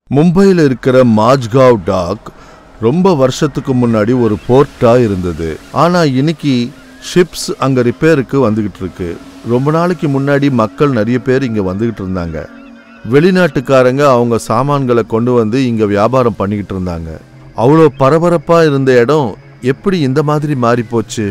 மும்பையில் இருக்கிற மாஜ்காவ் டாக் ரொம்ப வருஷத்துக்கு முன்னாடி ஒரு போர்ட்டா இருந்தது ஆனா இன்னைக்கு ஷிப்ஸ் அங்க ரிப்பேருக்கு வந்துகிட்டு இருக்கு ரொம்ப நாளைக்கு முன்னாடி மக்கள் நிறைய பேர் இங்க வந்துகிட்டு இருந்தாங்க வெளிநாட்டுக்காரங்க அவங்க சாமான்களை கொண்டு வந்து இங்க வியாபாரம் பண்ணிக்கிட்டு இருந்தாங்க அவ்வளோ பரபரப்பா இருந்த இடம் எப்படி இந்த மாதிரி மாறி போச்சு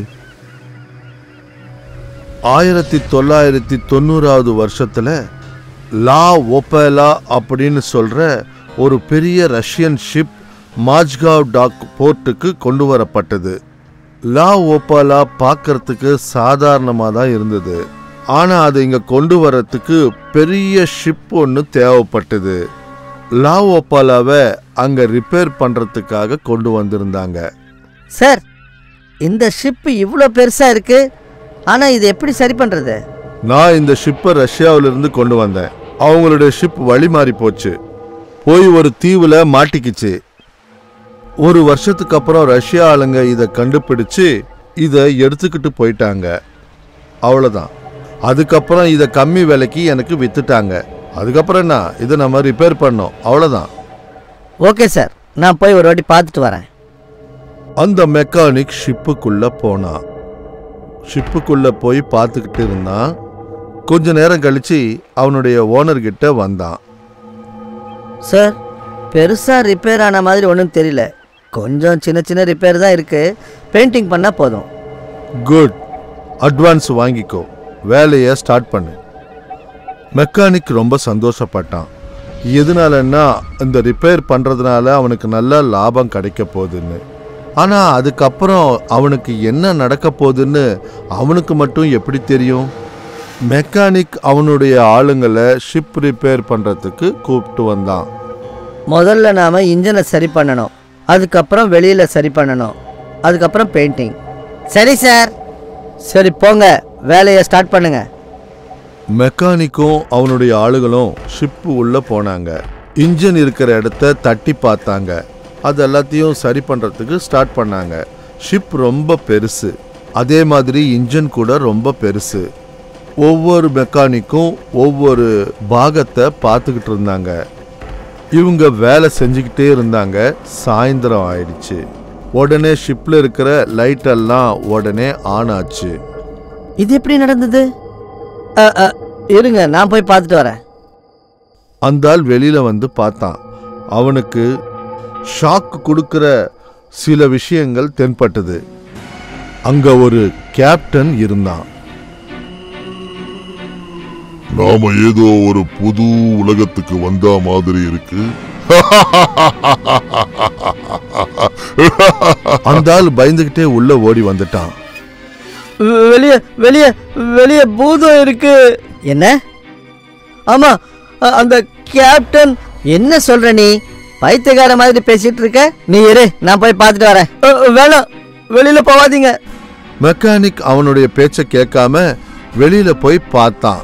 ஆயிரத்தி தொள்ளாயிரத்தி தொண்ணூறாவது வருஷத்துல லா ஒபேலா அப்படின்னு சொல்ற ஒரு பெரிய ரஷ்யன் ஷிப் மாஜ்காவ் டாக் போர்ட்டுக்கு கொண்டு வரப்பட்டது லா ஓபாலா பார்க்கறதுக்கு சாதாரணமாக தான் இருந்தது ஆனால் அதை இங்கே கொண்டு வரத்துக்கு பெரிய ஷிப் ஒன்று தேவைப்பட்டது லா ஓபாலாவை அங்கே ரிப்பேர் பண்ணுறதுக்காக கொண்டு வந்திருந்தாங்க சார் இந்த ஷிப்பு இவ்வளோ பெருசாக இருக்கு ஆனால் இது எப்படி சரி பண்ணுறது நான் இந்த ஷிப்பை ரஷ்யாவிலிருந்து கொண்டு வந்தேன் அவங்களுடைய ஷிப் வழி மாறி போச்சு போய் ஒரு தீவுல மாட்டிக்கிச்சு ஒரு வருஷத்துக்கு அப்புறம் ரஷ்யா ஆளுங்க இதை கண்டுபிடிச்சு இதை எடுத்துக்கிட்டு போயிட்டாங்க அவ்வளோதான் அதுக்கப்புறம் இதை கம்மி விலைக்கு எனக்கு வித்துட்டாங்க அதுக்கப்புறம் என்ன இதை நம்ம ரிப்பேர் பண்ணோம் அவ்வளோதான் ஓகே சார் நான் போய் ஒரு வாட்டி பார்த்துட்டு வரேன் அந்த மெக்கானிக் ஷிப்புக்குள்ள போனான் ஷிப்புக்குள்ள போய் பார்த்துக்கிட்டு இருந்தான் கொஞ்ச நேரம் கழிச்சு அவனுடைய ஓனர்கிட்ட வந்தான் சார் பெருசாக ரிப்பேர் ஆன மாதிரி ஒன்றும் தெரியல கொஞ்சம் சின்ன சின்ன ரிப்பேர் தான் இருக்குது பெயிண்டிங் பண்ணால் போதும் குட் அட்வான்ஸ் வாங்கிக்கோ வேலையை ஸ்டார்ட் பண்ணு மெக்கானிக் ரொம்ப சந்தோஷப்பட்டான் எதனாலன்னா இந்த ரிப்பேர் பண்ணுறதுனால அவனுக்கு நல்ல லாபம் கிடைக்க போகுதுன்னு ஆனால் அதுக்கப்புறம் அவனுக்கு என்ன நடக்க போகுதுன்னு அவனுக்கு மட்டும் எப்படி தெரியும் மெக்கானிக் அவனுடைய ஆளுங்களை ஷிப் ரிப்பேர் பண்ணுறதுக்கு கூப்பிட்டு வந்தான் முதல்ல நாம் இன்ஜினை சரி பண்ணணும் அதுக்கப்புறம் வெளியில் சரி பண்ணணும் அதுக்கப்புறம் பெயிண்டிங் சரி சார் சரி போங்க வேலையை ஸ்டார்ட் பண்ணுங்க மெக்கானிக்கும் அவனுடைய ஆளுகளும் ஷிப்பு உள்ள போனாங்க இன்ஜின் இருக்கிற இடத்த தட்டி பார்த்தாங்க அது எல்லாத்தையும் சரி பண்றதுக்கு ஸ்டார்ட் பண்ணாங்க ஷிப் ரொம்ப பெருசு அதே மாதிரி இன்ஜின் கூட ரொம்ப பெருசு ஒவ்வொரு மெக்கானிக்கும் ஒவ்வொரு பாகத்தை பார்த்துக்கிட்டு இருந்தாங்க இவங்க வேலை செஞ்சுக்கிட்டே இருந்தாங்க சாயந்தரம் ஆயிடுச்சு உடனே ஷிப்ல இருக்கிற லைட் எல்லாம் உடனே ஆன் ஆச்சு இது எப்படி நடந்தது அ, அ, இருங்க நான் போய் பார்த்துட்டு வரேன் அந்த ஆள் வெளியில வந்து பார்த்தான் அவனுக்கு ஷாக் கொடுக்கிற சில விஷயங்கள் தென்பட்டது அங்க ஒரு கேப்டன் இருந்தான் நாம ஏதோ ஒரு புது உலகத்துக்கு வந்த மாதிரி இருக்கு அந்த ஆள் பயந்துகிட்டே உள்ள ஓடி வந்துட்டான் வெளியே வெளியே வெளியே பூதம் இருக்கு என்ன ஆமா அ- அந்த கேப்டன் என்ன சொல்ற நீ பைத்தியக்கார மாதிரி பேசிட்டு இருக்க நீ இரு நான் போய் பார்த்துட்டு வரேன் அ, வேணாம் வெளியில போவாதீங்க மெக்கானிக் அவனுடைய பேச்ச கேட்காம வெளியில போய் பார்த்தான்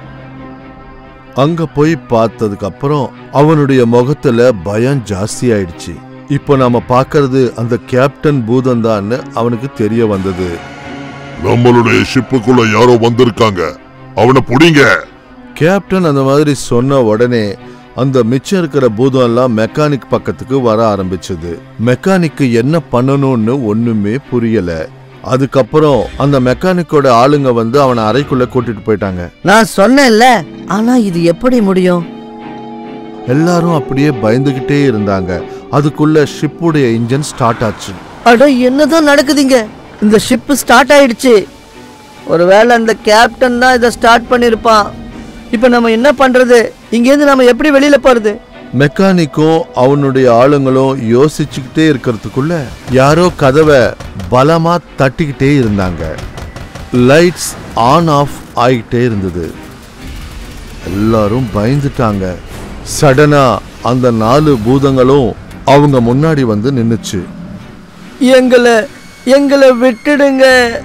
அங்க போய் பார்த்ததுக்கு அப்புறம் அவனுடைய முகத்துல பயம் ஜாஸ்தி ஆயிடுச்சு இப்போ நாம பார்க்கறது அந்த கேப்டன் பூதந்தான்னு அவனுக்கு தெரிய வந்தது நம்மளுடைய ஷிப்புக்குள்ள யாரோ வந்திருக்காங்க அவனை புடிங்க கேப்டன் அந்த மாதிரி சொன்ன உடனே அந்த மிச்சம் இருக்கிற பூதம் எல்லாம் மெக்கானிக் பக்கத்துக்கு வர ஆரம்பிச்சது மெக்கானிக்கு என்ன பண்ணணும்னு ஒண்ணுமே புரியல அதுக்கப்புறம் அந்த மெக்கானிக்கோட ஆளுங்க வந்து அவனை அறைக்குள்ள கூட்டிட்டு போயிட்டாங்க நான் சொன்னேன்ல ஆனா இது எப்படி முடியும் எல்லாரும் அப்படியே பயந்துகிட்டே இருந்தாங்க அதுக்குள்ள ஷிப்புடைய இன்ஜின் ஸ்டார்ட் ஆச்சு அட என்னதான் நடக்குதுங்க இந்த ஷிப் ஸ்டார்ட் ஆயிடுச்சு ஒருவேளை அந்த கேப்டன் தான் இதை ஸ்டார்ட் பண்ணியிருப்பான் இப்போ நம்ம என்ன பண்றது இங்கேருந்து நம்ம எப்படி வெளியில போறது மெக்கானிக்கும் அவனுடைய ஆளுங்களும் யோசிச்சுக்கிட்டே இருக்கிறதுக்குள்ள யாரோ கதவை பலமா தட்டிக்கிட்டே இருந்தாங்க லைட்ஸ் ஆன் ஆஃப் ஆகிட்டே இருந்தது எல்லாரும் பயந்துட்டாங்க சடனா அந்த நாலு பூதங்களும் அவங்க முன்னாடி வந்து நின்னுச்சு எங்களை எங்களை விட்டுடுங்க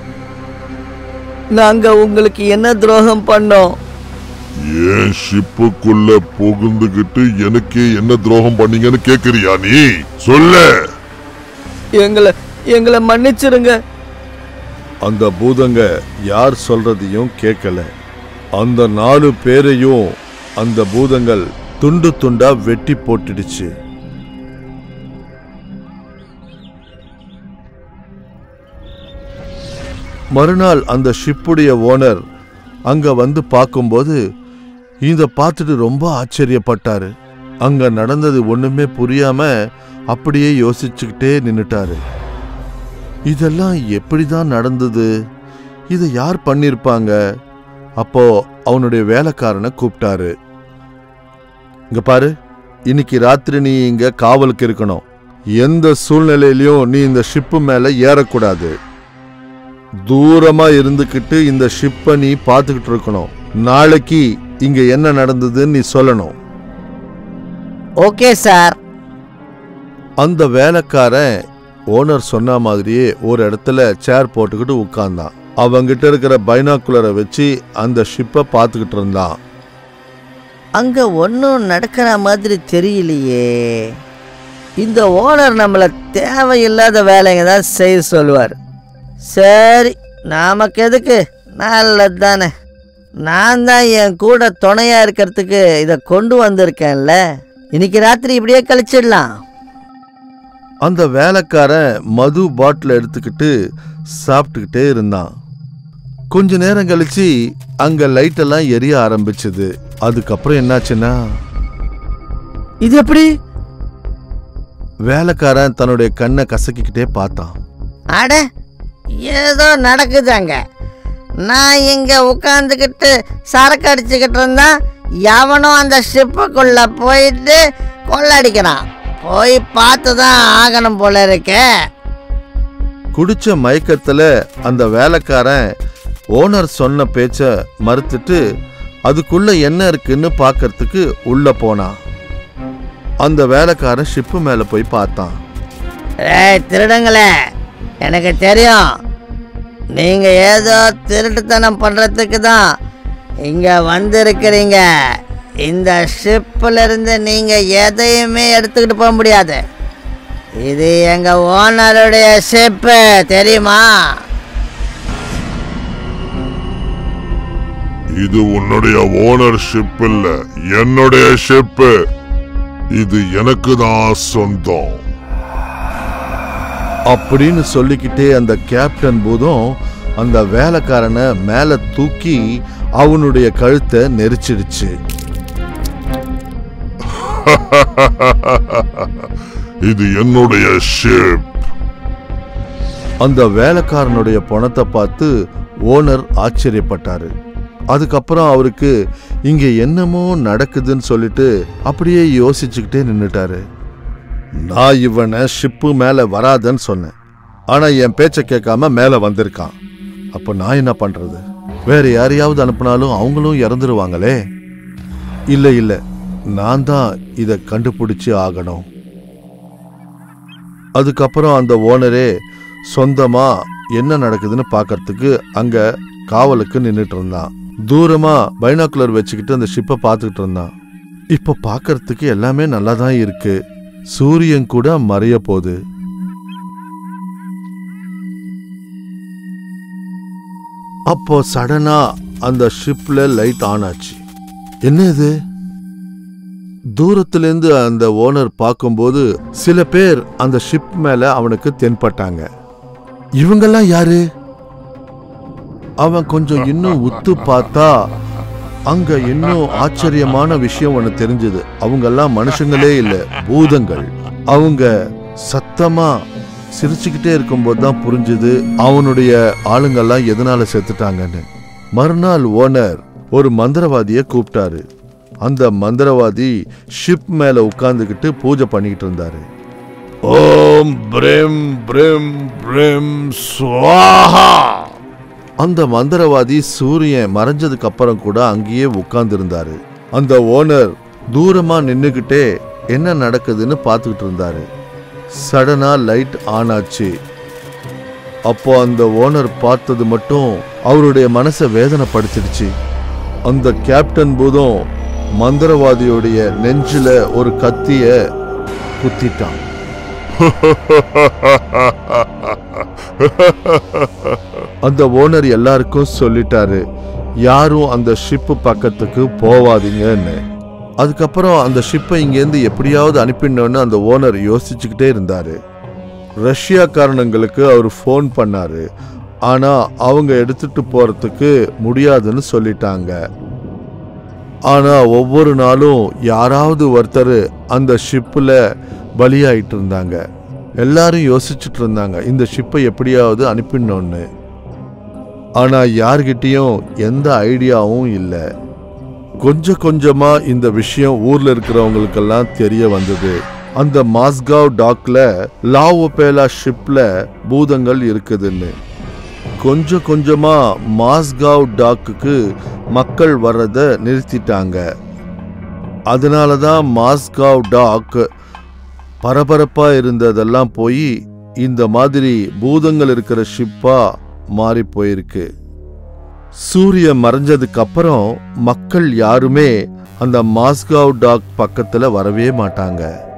நாங்க உங்களுக்கு என்ன துரோகம் பண்ணோம் ஏன் ஷிப்புக்குள்ள புகுந்துகிட்டு எனக்கு என்ன துரோகம் பண்ணீங்கன்னு கேக்குறியா நீ சொல்லு எங்களை எங்களை மன்னிச்சிருங்க அந்த பூதங்க யார் சொல்றதையும் கேட்கல அந்த நாலு பேரையும் அந்த பூதங்கள் துண்டு துண்டா வெட்டி போட்டுடுச்சு மறுநாள் அந்த ஷிப்புடைய ஓனர் அங்க வந்து பார்க்கும்போது இத பார்த்துட்டு ரொம்ப ஆச்சரியப்பட்டாரு அங்க நடந்தது ஒண்ணுமே புரியாம அப்படியே யோசிச்சுக்கிட்டே நின்னுட்டாரு இதெல்லாம் எப்படிதான் நடந்தது இதை யார் பண்ணிருப்பாங்க அப்போ அவனுடைய வேலைக்காரனை கூப்பிட்டாரு இங்க பாரு இன்னைக்கு ராத்திரி நீ இங்க காவலுக்கு இருக்கணும் எந்த சூழ்நிலையிலயும் நீ இந்த ஷிப்பு மேல ஏறக்கூடாது தூரமா இருந்துக்கிட்டு இந்த ஷிப்பை நீ பார்த்துக்கிட்டு இருக்கணும் நாளைக்கு இங்க என்ன நடந்ததுன்னு நீ சொல்லணும் ஓகே சார் அந்த வேலைக்காரன் ஓனர் சொன்ன மாதிரியே ஒரு இடத்துல சேர் போட்டுக்கிட்டு உட்கார்ந்தான் அவங்கிட்ட இருக்கிற பைனாக்குலரை வச்சு அந்த ஷிப்பை பார்த்துக்கிட்டு இருந்தான் அங்க ஒன்றும் நடக்கிற மாதிரி தெரியலையே இந்த ஓனர் நம்மளை தேவையில்லாத வேலைங்க தான் செய்ய சொல்லுவார் சரி நமக்கு எதுக்கு நல்லது தானே நான் தான் என் கூட துணையா இருக்கிறதுக்கு இதை கொண்டு வந்திருக்கேன்ல இன்னைக்கு ராத்திரி இப்படியே கழிச்சிடலாம் அந்த வேலைக்காரன் மது பாட்டில் எடுத்துக்கிட்டு சாப்பிட்டுக்கிட்டே இருந்தான் கொஞ்ச நேரம் கழிச்சு அங்க லைட் எல்லாம் எரிய ஆரம்பிச்சது அதுக்கப்புறம் என்னாச்சுன்னா இது எப்படி வேலைக்காரன் தன்னுடைய கண்ணை கசக்கிக்கிட்டே பார்த்தான் அட ஏதோ நடக்குது அங்க நான் இங்க உட்காந்துக்கிட்டு சரக்கு அடிச்சுக்கிட்டு இருந்தா எவனும் அந்த ஷிப்புக்குள்ள போயிட்டு கொள்ளடிக்கிறான் போய் பார்த்து தான் ஆகணும் போல இருக்கே குடிச்ச மயக்கத்துல அந்த வேலைக்காரன் ஓனர் சொன்ன பேச்ச மறுத்துட்டு அதுக்குள்ள என்ன இருக்குன்னு பார்க்கறதுக்கு உள்ள போனான் அந்த வேலைக்காரன் ஷிப்பு மேல போய் பார்த்தான் ஏய் திருடுங்களே எனக்கு தெரியும் நீங்க ஏதோ திருட்டுத்தனம் பண்றதுக்கு தான் இங்க வந்திருக்கிறீங்க இந்த ஷிப்ல இருந்து நீங்க எதையுமே எடுத்துக்கிட்டு போக முடியாது இது எங்க ஓனருடைய ஷிப்பு தெரியுமா இது உன்னுடைய ஓனர்ஷிப் இல்ல என்னுடைய ஷிப் இது எனக்கு தான் சொந்தம் அப்படின்னு சொல்லிக்கிட்டே அந்த கேப்டன் பூதம் அந்த வேலைக்காரனை மேல தூக்கி அவனுடைய கழுத்தை நெரிச்சிடுச்சு இது என்னுடைய ஷிப் அந்த வேலைக்காரனுடைய பணத்தை பார்த்து ஓனர் ஆச்சரியப்பட்டாரு அதுக்கப்புறம் அவருக்கு இங்க என்னமோ நடக்குதுன்னு சொல்லிட்டு அப்படியே யோசிச்சுக்கிட்டே நின்னுட்டாரு நான் இவனை ஷிப்பு மேல வராதன்னு சொன்னேன் ஆனா என் பேச்ச கேட்காம மேல வந்திருக்கான் அப்ப நான் என்ன பண்றது வேற யாரையாவது அனுப்புனாலும் அவங்களும் இறந்துருவாங்களே இல்ல இல்ல நான் தான் இதை கண்டுபிடிச்சு ஆகணும் அதுக்கப்புறம் அந்த ஓனரே சொந்தமா என்ன நடக்குதுன்னு பார்க்கறதுக்கு அங்க காவலுக்கு நின்னுட்டு இருந்தான் தூரமா பைனாக்குலர் வச்சுக்கிட்டு அந்த ஷிப்பை பார்த்துக்கிட்டு இருந்தான் இப்ப பார்க்கறதுக்கு எல்லாமே நல்லா தான் இருக்கு சூரியன் கூட மறைய போகுது அப்போ சடனா அந்த ஷிப்ல லைட் ஆன் ஆச்சு என்ன இது தூரத்திலேருந்து அந்த ஓனர் பார்க்கும்போது சில பேர் அந்த ஷிப் மேல அவனுக்கு தென்பட்டாங்க இவங்கெல்லாம் யாரு அவன் கொஞ்சம் இன்னும் உத்து பார்த்தா அங்க இன்னும் ஆச்சரியமான விஷயம் ஒன்று தெரிஞ்சது அவங்கெல்லாம் மனுஷங்களே இல்ல பூதங்கள் அவங்க சத்தமா சிரிச்சுக்கிட்டே இருக்கும்போது தான் புரிஞ்சுது அவனுடைய ஆளுங்கெல்லாம் எதனால செத்துட்டாங்கன்னு மறுநாள் ஓனர் ஒரு மந்திரவாதியை கூப்பிட்டாரு அந்த மந்திரவாதி ஷிப் மேல உட்கார்ந்துகிட்டு பூஜை பண்ணிக்கிட்டு இருந்தாரு ஓம் பிரேம் பிரேம் பிரேம் ஸ்வாஹா அந்த மந்திரவாதி சூரியன் மறைஞ்சதுக்கு அப்புறம் கூட அங்கேயே உட்கார்ந்திருந்தாரு அந்த ஓனர் தூரமா நின்னுக்கிட்டே என்ன நடக்குதுன்னு பார்த்துக்கிட்டு இருந்தாரு சடனா லைட் ஆன் ஆச்சு அப்போ அந்த ஓனர் பார்த்தது மட்டும் அவருடைய மனசை வேதனைப்படுத்திடுச்சு அந்த கேப்டன் பூதம் மந்திரவாதியுடைய நெஞ்சில ஒரு கத்திய குத்திட்டான் அந்த ஓனர் எல்லாருக்கும் சொல்லிட்டாரு யாரும் அந்த ஷிப்பு பக்கத்துக்கு போவாதீங்கன்னு அதுக்கப்புறம் அந்த ஷிப்பை இங்கேருந்து எப்படியாவது அனுப்பிடணும்னு அந்த ஓனர் யோசிச்சுக்கிட்டே இருந்தாரு ரஷ்யா காரணங்களுக்கு அவர் ஃபோன் பண்ணாரு ஆனா அவங்க எடுத்துட்டு போறதுக்கு முடியாதுன்னு சொல்லிட்டாங்க ஆனா ஒவ்வொரு நாளும் யாராவது ஒருத்தர் அந்த ஷிப்பில் பலியாயிட்டு இருந்தாங்க எல்லாரும் யோசிச்சுட்டு இருந்தாங்க இந்த ஷிப்பை எப்படியாவது அனுப்பிடணும்னு ஆனா யார்கிட்டயும் எந்த ஐடியாவும் இல்லை கொஞ்சம் கொஞ்சமா இந்த விஷயம் ஊர்ல இருக்கிறவங்களுக்கெல்லாம் தெரிய வந்தது அந்த மாஸ்காவ் டாக்ல லாவோபேலா ஷிப்ல பூதங்கள் இருக்குதுன்னு கொஞ்சம் கொஞ்சமா மாஸ்காவ் டாக்குக்கு மக்கள் வர்றத நிறுத்திட்டாங்க அதனால தான் மாஸ்காவ் டாக் பரபரப்பா இருந்ததெல்லாம் போய் இந்த மாதிரி பூதங்கள் இருக்கிற ஷிப்பா மாறி போயிருக்கு சூரியன் மறைஞ்சதுக்கு அப்புறம் மக்கள் யாருமே அந்த மாஸ்காவ் டாக் பக்கத்துல வரவே மாட்டாங்க